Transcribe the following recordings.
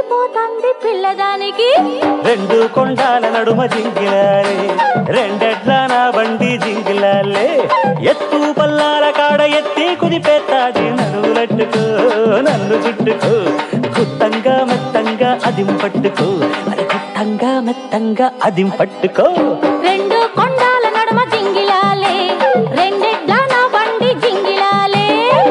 గిలిగిలిపోతుంది పిల్లదానికి రెండు కొండాల నడుమ జింగిలాలే రెండెడ్ల నా బండి జింగిలాలే ఎత్తు పల్లాల కాడ ఎత్తి కుదిపేస్తాది నడువులట్టుకో నన్ను చుట్టుకో గుత్తంగా మెత్తంగా అదిం పట్టుకో అది గుత్తంగా మెత్తంగా అదిం పట్టుకో రెండు కొండాల నడుమ జింగిలాలే రెండెడ్ల నా బండి జింగిలాలే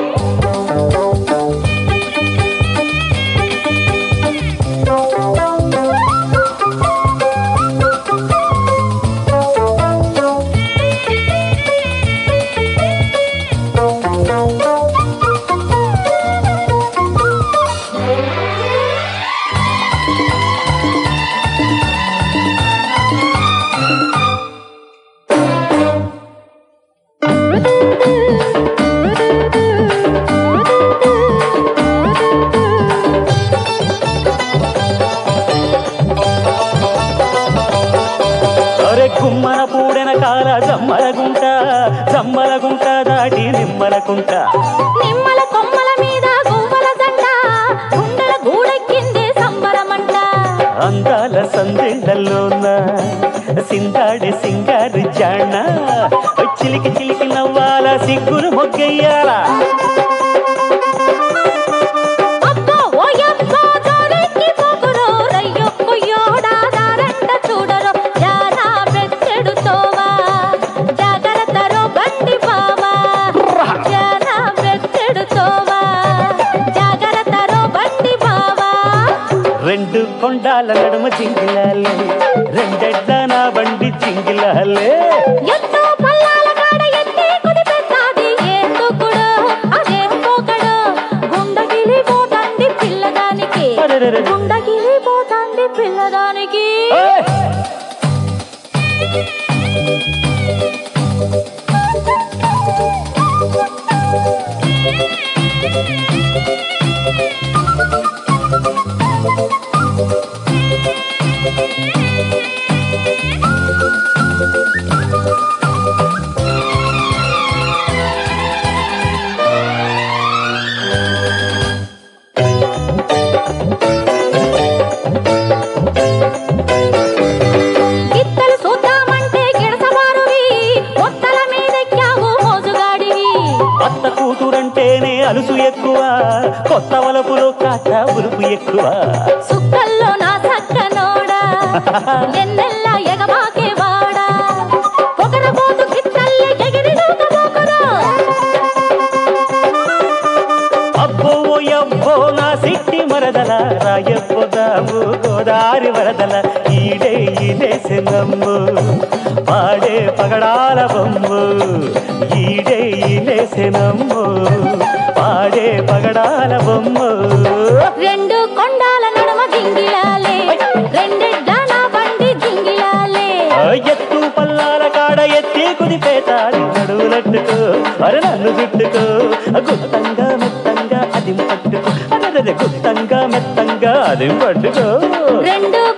అరే గుమ్మన పూడెన కాల జమ్మల గుంట జమ్మల గుంట దాటి నిమ్మల కుంట నిమ్మల కొమ్మల మీద గువ్వల జంట గుండెల గూడెక్కిందే సంబరమంట అందాల సందెళ్ళలోన సిందాడి సింగారు జాణ చిలికి చిలికి నవ్వాల సిగ్గులు మొగ్గయ్యాల అబ్బో ఓయబ్బో జోరెక్కి పోకురో రయ్యో కొయ్యోడా దారంట చూడరో జానా బెత్తెడు తోవా జాగరతరో బండి బావా జానా బెత్తెడు తోవా జాగరతరో బండి బావా రెండు కొండాల నడుమ జింగిలాలే రెండెడ్ల నా బండి జింగిలాలే ఎంతో పల్లాల కాడ ఎత్తి కుదిపెట్టాది ఎందుకుడో అదేం పోకడో గుండగిలిపోతంది పిల్లదానికి అరెరెరె. గుండగిలిపోతంది పిల్లదానికి ఏయ్! గిత్తలు చూద్దామంటే గిడసవారువి మొత్తల మీదెక్కావు మోజుగాడివి అత్త కూతురంటేనే అలుసు ఎక్కువ కొత్త వలపులో కాట ఉలుపు ఎక్కువ సుక్కల్లో నా సక్కనోడా ఎన్నెల్లా ఎగబాకే వాడా పొగరబోతు గిత్తల్లి ఎగిరి దూకబోకురా అబ్బో అబ్బో నా సిట్టి మరదల రాయపోదాము గోదారి వరదల ఈడే ఈలేసినమ్ము పాడే పగడాల బొమ్ము ఈడే ఈలేసినమ్ము పాడే పగడాల బొమ్ము రెండు కొండాల నడుమ జింగిలాలే రెండెడ్ల నా బండి జింగిలాలే ఆ ఎత్తు పల్లాల కాడ ఎత్తి కుదిపేతాడి నడువులట్టుకో అరే నన్ను చుట్టుకో ఆ గుత్తంగా మెత్తంగా అది పట్టుకో అరే గుత్తంగా మెత్తంగా అది పట్టుకో రెండు